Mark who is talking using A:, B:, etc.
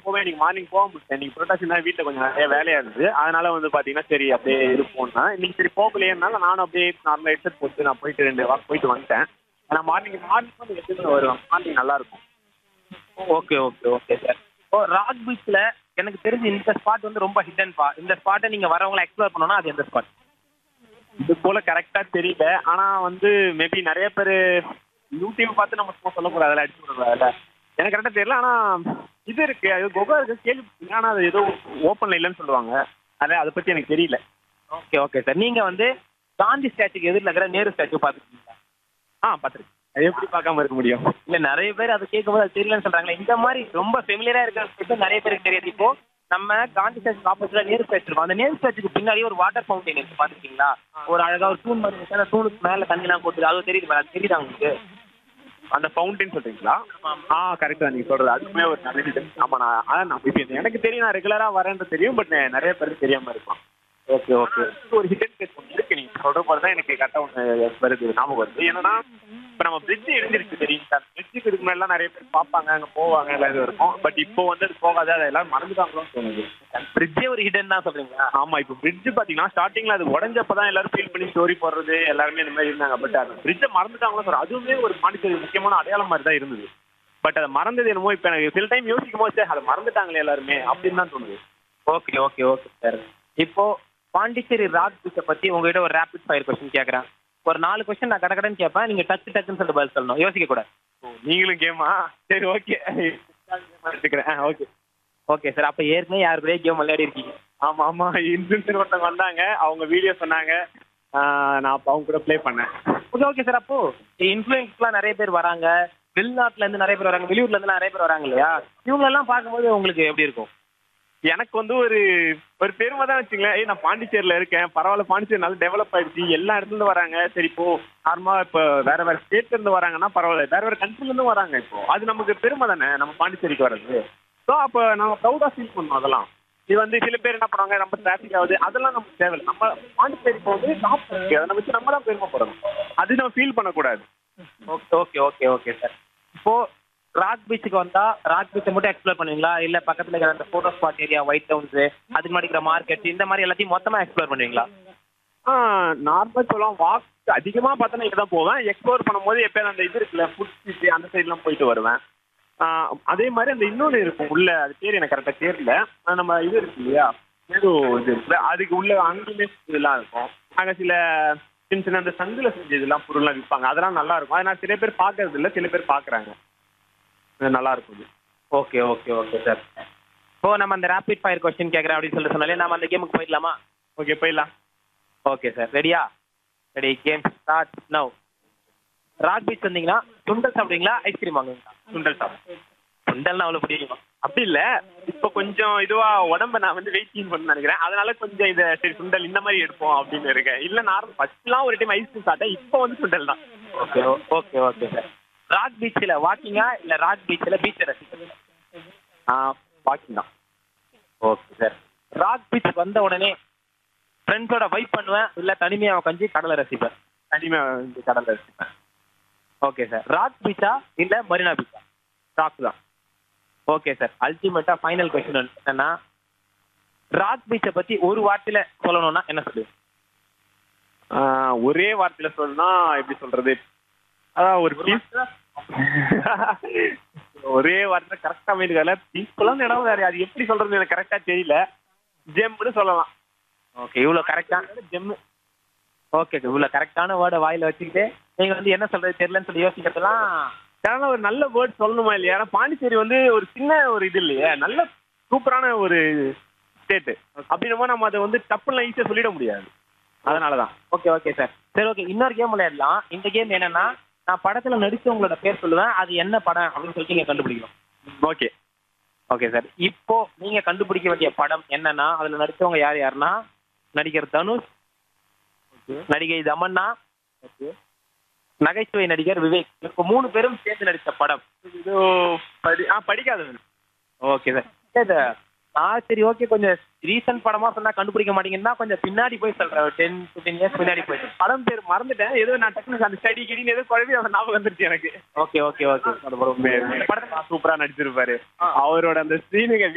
A: போவேன் இன்னைக்கு மார்னிங் போக முடியல இன்னைக்கு புரட்டாசி தான் வீட்டில் கொஞ்சம் நிறைய வேலையா இருந்தது அதனால வந்து பாத்தீங்கன்னா சரி அப்படியே இருப்போம்னா இன்னைக்கு சரி போகலையேனால நானும் அப்படியே நார்மலாக ஹெட்செட் போட்டு நான் போயிட்டு ரெண்டு வாக் போயிட்டு வந்துட்டேன் நான் மார்னிங் மார்னிங் வந்து எப்பயுமே வருவேன் மார்னிங் நல்லா இருக்கும்
B: ஓகே ஓகே ஓகே சார் ஓ ராக் பீச்ல எனக்கு தெரிஞ்சு இந்த ஸ்பாட் வந்து ரொம்ப ஹிடன் பா இந்த ஸ்பாட்டை நீங்க வரவங்களை எக்ஸ்ப்ளோர் பண்ணணும்னா அது எந்த ஸ்பாட்
A: இது போல கரெக்டா தெரியல ஆனா வந்து மேபி நிறைய பேர் யூடியூப் பார்த்து நம்ம சும்மா சொல்லக்கூடாது அதில் அடிச்சு விடக்கூடாதுல்ல எனக்கு கரெக்டா தெரியல ஆனா இது இருக்கு அது குகை இருக்கு கேள்வி ஆனா அது ஏதோ ஓப்பன்ல இல்லைன்னு சொல்லுவாங்க அதை அதை பத்தி எனக்கு தெரியல
B: ஓகே ஓகே சார் நீங்க வந்து காந்தி ஸ்டாச்சுக்கு எதிரில் இருக்கிற நேரு ஸ்டாச்சு பார்த்துருக்கீங்களா
A: ஆ பார்த்துருக்கேன் அது எப்படி பார்க்காம இருக்க முடியும்
B: இல்ல நிறைய பேர் அதை கேட்கும்போது அது தெரியலன்னு சொல்றாங்களே இந்த மாதிரி ரொம்ப ஃபெமிலியரா இருக்கிற நிறைய பேருக்கு தெரியாது இப்போ நம்ம காந்தி ஸ்டாச்சு ஆப்போசிட்ல நேரு ஸ்டாச்சு இருக்கும் அந்த நேரு ஸ்டாச்சுக்கு பின்னாடி ஒரு வாட்டர் ஃபவுண்டைன் இருக்கு பாத்துருக்கீங்களா ஒரு அழகா ஒரு தூண் மாதிரி இருக்கு அந்த தூணுக்கு மேல தண்ணிலாம் போட்டு அது தெரியுது அது தெரியுதா உங்களுக்கு
A: அந்த ஃபவுண்டைன் சொல்றீங்களா ஆ கரெக்ட் தான் நீங்க சொல்றது அதுவுமே ஒரு நல்ல hidden. ஆமா நான் அதான் நான் இப்போ எனக்கு தெரியும் நான் ரெகுலரா வரேன்னு தெரியும் பட் நிறைய பேருக்கு தெரியாம இருப்பான்
B: ஓகே ஓகே
A: ஒரு ஹிடன் பிளேஸ் ஒன்று இருக்கு நீங்க சொல்ற போது தான் எனக்கு கரெக்டாக ஒன்று வருது ஞாபகம் வருது என்னன்னா இப்போ நம்ம பிரிட்ஜ் இடிஞ்சிருக்கு தெரியும் சார் பிரிட்ஜுக்கு இதுக்கு முன்னாடிலாம் நிறைய பேர் பார்ப்பாங்க அங்கே போவாங்க எல்லாம் இது இருக்கும் பட் இப்போ வந்து அது போகாது அதை எல்லாரும் மறந்துட்டாங்களோன்னு தோணுது
B: பிரிட்ஜே ஒரு ஹிடன் தான் சொல்றீங்களா
A: ஆமா இப்போ பிரிட்ஜ் பாத்தீங்கன்னா ஸ்டார்டிங்ல அது உடஞ்சப்ப தான் எல்லாரும் ஃபீல் பண்ணி ஸ்டோரி போடுறது எல்லாருமே இந்த மாதிரி இருந்தாங்க பட் அது பிரிட்ஜை மறந்துட்டாங்களோ சார் அதுவுமே ஒரு பாண்டிச்சேரி முக்கியமான அடையாளம் மாதிரி தான் இருந்தது பட் அதை மறந்தது என்னமோ இப்போ எனக்கு சில டைம் யோசிக்கும் போது சார் அதை மறந்துட்டாங்களே எல்லாருமே அப்படின்னு தான் தோணுது
B: ஓகே ஓகே ஓகே சார் இப்போ பாண்டிச்சேரி ராக் பீச்சை பத்தி உங்ககிட்ட ஒரு ரேபிட் ஃபயர் கொஸ்டின் கேட்கறேன் ஒரு நாலு கொஸ்டின் நான் கடகடன்னு கேட்பேன் நீங்க டக்கு டக்குன்னு சொல்லிட்டு பதில் சொல்லணும் யோசிக்க கூடாது
A: ஓ, நீங்களும் கேமா சரி ஓகே எடுத்துக்கிறேன் ஓகே
B: ஓகே சார் அப்ப ஏற்கனவே யாரு கூட கேம் விளையாடி இருக்கீங்க
A: ஆமா ஆமா இன்ஃபுளுசர் ஒருத்தவங்க வந்தாங்க அவங்க வீடியோ சொன்னாங்க ஆஹ் நான் அப்ப அவங்க கூட ப்ளே பண்ணேன்
B: ஓகே ஓகே சார் அப்போ இன்ஃபுளுன்ஸ்லாம் நிறைய பேர் வராங்க வெளிநாட்டுல இருந்து நிறைய பேர் வராங்க வெளியூர்ல இருந்து நிறைய பேர் வராங்க இல்லையா இவங்க எல்லாம் பார்க்கும்போது உங்களுக்கு எப்படி இருக்கும்
A: எனக்கு வந்து ஒரு ஒரு பெருமை தான் வச்சுங்களேன் ஏய் நான் பாண்டிச்சேரியில் இருக்கேன் பரவாயில்ல பாண்டிச்சேரி நல்லா டெவலப் ஆயிடுச்சு எல்லா இடத்துல இருந்து வராங்க சரி இப்போ நார்மலாக இப்போ வேற வேற ஸ்டேட்ல இருந்து வராங்கன்னா பரவாயில்ல வேற வேற countryல இருந்து வராங்க இப்போ அது நமக்கு பெருமை தானே நம்ம பாண்டிச்சேரிக்கு வர்றது ஸோ அப்போ நம்ம ப்ரௌடாக ஃபீல் பண்ணணும் அதெல்லாம் இது வந்து சில பேர் என்ன பண்ணுவாங்க நம்ம டிராஃபிக் ஆகுது அதெல்லாம் நமக்கு தேவையில்லை நம்ம பாண்டிச்சேரி போகுது டாப் இருக்கு அதை வச்சு நம்ம தான் பெருமைப்படணும் அது நம்ம ஃபீல் பண்ணக்கூடாது
B: okay okay okay okay sir இப்போ ராக் பீச்சுக்கு வந்தா ராக் பீச்சை மட்டும் எக்ஸ்ப்ளோர் பண்ணுவீங்களா இல்ல பக்கத்துல இருக்கிற அந்த photo spot area white towns அதுக்கு முன்னாடி இருக்கிற மார்க்கெட் இந்த மாதிரி எல்லாத்தையும் மொத்தமா எக்ஸ்ப்ளோர் பண்ணுவீங்களா
A: நார்மலாக சொல்லலாம் வாக் அதிகமாக பார்த்தா இங்கே தான் போவேன் எக்ஸ்ப்ளோர் பண்ணும்போது எப்போயும் அந்த இது இருக்குல்ல ஃபுட் ஸ்ட்ரீட் அந்த சைட்லாம் போயிட்டு வருவேன் ஆ, அதே மாதிரி அந்த இன்னொன்று இருக்கும் உள்ள அது பேர் எனக்கு கரெக்டாக தெரியல ஆ, நம்ம இது இருக்கு இல்லையா ஏதோ இது இருக்குல்ல அதுக்கு உள்ள அங்கேயுமே இதெல்லாம் இருக்கும் அங்கே சில சின்ன சின்ன அந்த சங்கில் செஞ்ச இதெல்லாம் பொருள்லாம் விற்பாங்க அதெல்லாம் நல்லா இருக்கும் அதனால் சில பேர் பார்க்கறது இல்லை சில பேர் பார்க்குறாங்க நல்லா இருக்கும் இது
B: ஓகே ஓகே ஓகே சார் இப்போ நம்ம அந்த ரேபிட் ஃபயர் கொஸ்டின் கேட்குறேன் அப்படின்னு சொல்லிட்டு சொன்னாலே நம்ம அந்த கேமுக்கு போயிடலாமா
A: ஓகே போயிடலாம்
B: ஓகே சார் ரெடியா ready game start now rock beach வந்தீங்கன்னா சுண்டல் சாப்பிடுவீங்களா ஐஸ்கிரீம் வாங்குவீங்களா
A: சுண்டல் சாப்
B: சுண்டல்னா அவ்வளோ பிடிக்குமா
A: அப்படி இல்ல இப்போ கொஞ்சம் இதுவா உடம்ப நான் வந்து வெயிட் கீன் பண்ண நினைக்கிறேன் அதனால கொஞ்சம் இந்த சரி சுண்டல் இந்த மாதிரி எடுப்போம் அப்படின்னு இருக்கேன் இல்ல நார்மல் ஃபர்ஸ்ட்லாம் ஒரு டைம் ஐஸ்கிரீம் சாப்பிட்டேன் இப்போ வந்து சுண்டல் தான்
B: okay okay okay sir rock பீச்சில் வாக்கிங்கா இல்லை ராக் பீச்சில் பீச்சை ரசிக்கிறீங்களா
A: ஆ வாக்கிங் தான்
B: ஓகே சார் ராக் பீச் வந்த உடனே ஃப்ரெண்ட்ஸோட வைப் பண்ணுவேன் இல்லை தனிமையாக உட்காந்து கடலை ரசிப்பேன்
A: தனிமே வந்து கடல்ல வச்சுப்பேன்
B: ஓகே சார் ராக் பீச்சா இல்லை மரீனா பீச்சா
A: ராக் தான்
B: ஓகே சார் அல்டிமேட்டாக ஃபைனல் கொஸ்டின் என்னன்னா ராக் பீச்சை பற்றி ஒரு வார்த்தையில சொல்லணும்னா என்ன சொல்லுவீங்க
A: ஆ, ஒரே வார்த்தையில சொல்லணும்னா எப்படி சொல்றது அதான் ஒரு பீஸ் ஒரே வார்த்தை கரெக்டா அமைதிக்கல பீஸ்ஃபுல்லான இடம் வேற அது எப்படி சொல்றது எனக்கு கரெக்டா தெரியல ஜெம்னு சொல்லலாம்
B: ஓகே இவ்வளோ கரெக்டான
A: ஜெம்மு
B: ஓகே இவ்வளோ கரெக்டான வேர்டை வாயில வச்சுக்கிட்டு நீங்கள் வந்து என்ன சொல்றது தெரியலன்னு சொல்லி யோசிக்கிறதுலாம்
A: அதனால ஒரு நல்ல வேர்ட் சொல்லணுமா இல்லையா ஏன்னா பாண்டிச்சேரி வந்து ஒரு சின்ன ஒரு இது இல்லையே நல்ல சூப்பரான ஒரு ஸ்டேட் அப்படின்னும் நம்ம அதை வந்து டப்புலாம் ஈஸியாக சொல்லிட முடியாது அதனால தான்
B: ஓகே ஓகே சார் சரி ஓகே இன்னொரு கேம் விளையாடலாம் இந்த கேம் என்னன்னா நான் படத்துல நடிச்சவங்களோட பேர் சொல்லுவேன் அது என்ன படம் அப்படின்னு சொல்லிட்டு நீங்க கண்டுபிடிக்கணும்
A: ஓகே
B: ஓகே சார் இப்போ நீங்க கண்டுபிடிக்க வேண்டிய படம் என்னன்னா அதுல நடிச்சவங்க யார் யாருன்னா நடிகர் தனுஷ் நடிகை தமன்னா நகைச்சுவை நடிகர் விவேக் இப்போ மூணு பேரும் சேர்ந்து நடித்த படம்
A: இது படி ஆ படிக்காதவன்
B: ஓகே சார் சார் ஆ சரி ஓகே கொஞ்சம் ரீசன்ட் படமா சொன்னா கண்டுபிடிக்க மாட்டீங்கன்னா கொஞ்சம் பின்னாடி போய் சொல்றேன் டென் ஃபிஃப்டீன் இயர்ஸ் பின்னாடி போய்
A: படம் பேர் மறந்துட்டேன் ஏதோ நான் டக்குனு அந்த ஸ்டடி கிடின்னு ஏதோ குழம்பி அந்த ஞாபகம் வந்துருச்சு எனக்கு
B: ஓகே ஓகே ஓகே
A: படத்துல சூப்பரா நடிச்சிருப்பாரு அவரோட அந்த சீனுங்க